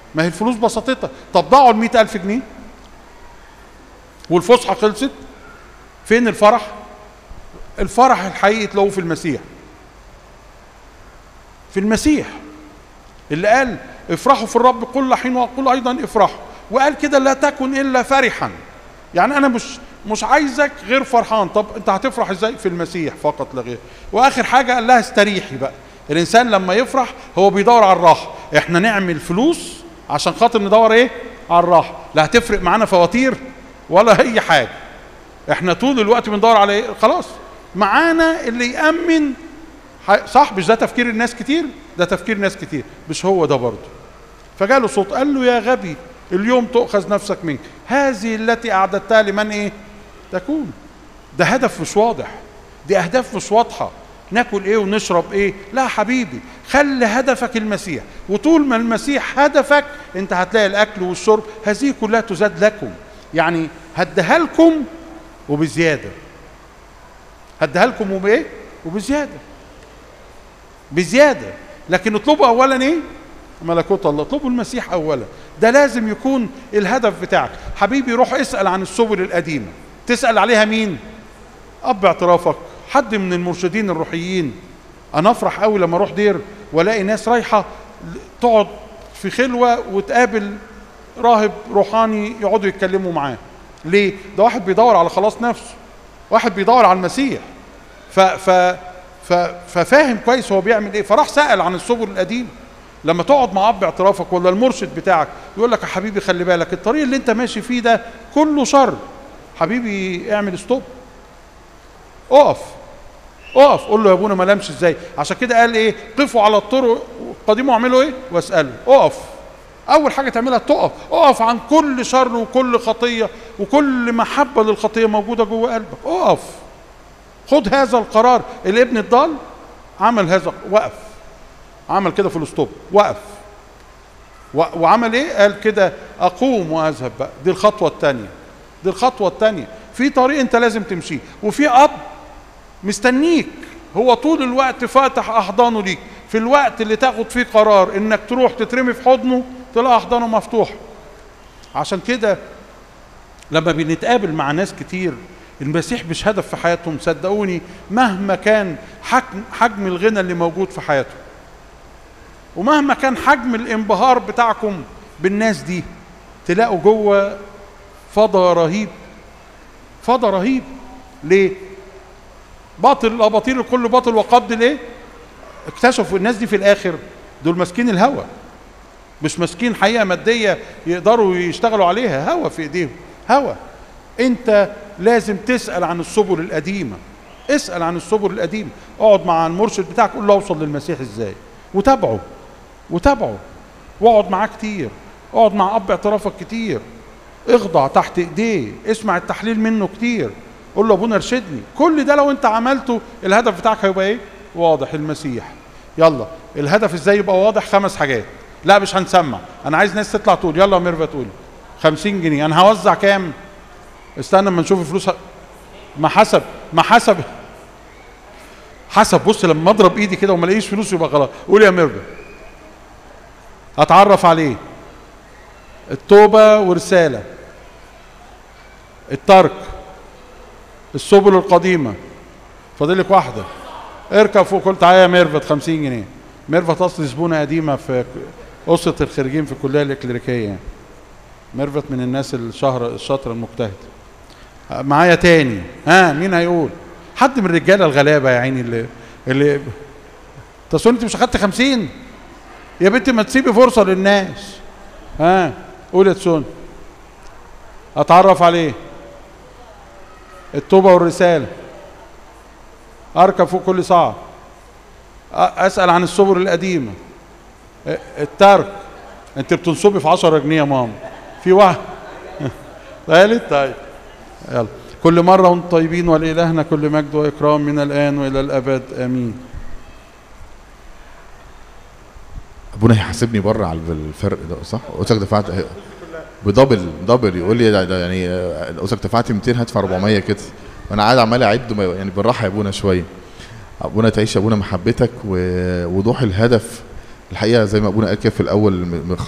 ما هي الفلوس بساطتها طب ضاعوا ال ألف جنيه والفسحة خلصت فين الفرح الفرح الحقيقي تلاقوه في المسيح في المسيح اللي قال افرحوا في الرب كل حين واقول ايضا افرحوا وقال كده لا تكن الا فرحا يعني انا مش مش عايزك غير فرحان طب انت هتفرح ازاي في المسيح فقط لا غير واخر حاجه قال لها استريحي بقى الانسان لما يفرح هو بيدور على الراحه احنا نعمل فلوس عشان خاطر ندور ايه على الراحه لا هتفرق معانا فواتير ولا اي حاجه احنا طول الوقت بندور على ايه خلاص معانا اللي يامن ح- صح مش ده تفكير الناس كتير ده تفكير ناس كتير مش هو ده برضه فجاله صوت قال له يا غبي اليوم تؤخذ نفسك منك هذه التي اعددتها لمن ايه تكون ده هدف مش واضح دي اهداف مش واضحه ناكل ايه ونشرب ايه لا حبيبي خلي هدفك المسيح وطول ما المسيح هدفك انت هتلاقي الاكل والشرب هذه كلها تزاد لكم يعني هديها لكم وبزياده هديها لكم وبايه وبزياده بزياده لكن اطلبوا اولا ايه ملكوت الله اطلبوا المسيح اولا ده لازم يكون الهدف بتاعك حبيبي روح اسال عن السبل القديمه تسال عليها مين اب اعترافك حد من المرشدين الروحيين انا افرح قوي لما اروح دير والاقي ناس رايحه تقعد في خلوه وتقابل راهب روحاني يقعدوا يتكلموا معاه ليه ده واحد بيدور على خلاص نفسه واحد بيدور على المسيح ف ف ف ففاهم كويس هو بيعمل ايه فراح سأل عن السبل القديمه لما تقعد مع اب اعترافك ولا المرشد بتاعك يقول لك يا حبيبي خلي بالك الطريق اللي انت ماشي فيه ده كله شر حبيبي اعمل ستوب اقف اقف قول له يا ابونا ما لمش ازاي عشان كده قال ايه قفوا على الطرق القديمه واعملوا ايه واسالوا اقف اول حاجه تعملها تقف اقف عن كل شر وكل خطيه وكل محبه للخطيه موجوده جوه قلبك اقف خد هذا القرار الابن الضال عمل هذا وقف عمل كده في الاسطوب وقف و- وعمل ايه قال كده اقوم واذهب بقى دي الخطوه الثانيه دي الخطوه الثانيه في طريق انت لازم تمشيه وفي اب مستنيك هو طول الوقت فاتح احضانه ليك في الوقت اللي تاخد فيه قرار انك تروح تترمي في حضنه تلاقي احضانه مفتوحه عشان كده لما بنتقابل مع ناس كتير المسيح مش هدف في حياتهم صدقوني مهما كان حجم حجم الغنى اللي موجود في حياتهم ومهما كان حجم الانبهار بتاعكم بالناس دي تلاقوا جوه فضا رهيب فضا رهيب ليه باطل الاباطيل الكل باطل وقبض ليه اكتشفوا الناس دي في الاخر دول ماسكين الهوى مش ماسكين حقيقه ماديه يقدروا يشتغلوا عليها هوى في ايديهم هوى انت لازم تسال عن السبل القديمه اسال عن السبل القديمه اقعد مع المرشد بتاعك قول له اوصل للمسيح ازاي وتابعه وتابعه واقعد معاه كتير اقعد مع اب اعترافك كتير اخضع تحت ايديه اسمع التحليل منه كتير قول له ابونا ارشدني كل ده لو انت عملته الهدف بتاعك هيبقى ايه واضح المسيح يلا الهدف ازاي يبقى واضح خمس حاجات لا مش هنسمع انا عايز ناس تطلع تقول يلا يا ميرفا تقول 50 جنيه انا هوزع كام استنى اما نشوف الفلوس ه- ما حسب ما حسب حسب بص لما اضرب ايدي كده وما الاقيش فلوس يبقى خلاص قول يا ميرفا اتعرف عليه التوبه ورساله الترك السبل القديمه فاضلك واحده اركب فوق قلت تعالى يا ميرفت 50 جنيه ميرفت اصل زبونه قديمه في اسره الخريجين في الكليه الاكليريكيه يعني. ميرفت من الناس الشهر الشاطره المجتهد معايا تاني ها مين هيقول حد من الرجاله الغلابه يا عيني اللي اللي تصور انت مش اخدت 50 يا بنتي ما تسيبي فرصه للناس ها قول يا تسون اتعرف عليه التوبه والرساله اركب فوق كل صعب أ- اسال عن السبل القديمه ا- الترك انت بتنصبي في 10 جنيه يا ماما في واحد ثالث طيب يلا كل مرة وانتم طيبين ولإلهنا كل مجد وإكرام من الآن وإلى الأبد آمين ابونا هيحاسبني بره على الفرق ده صح؟ قلت لك دفعت بدبل دبل يقول لي ده- ده يعني آه، قلت لك دفعت 200 هدفع 400 كده وانا قاعد عمال اعد ما- يعني بالراحه يا ابونا شويه ابونا تعيش يا ابونا محبتك ووضوح الهدف الحقيقه زي ما ابونا قال كده في الاول من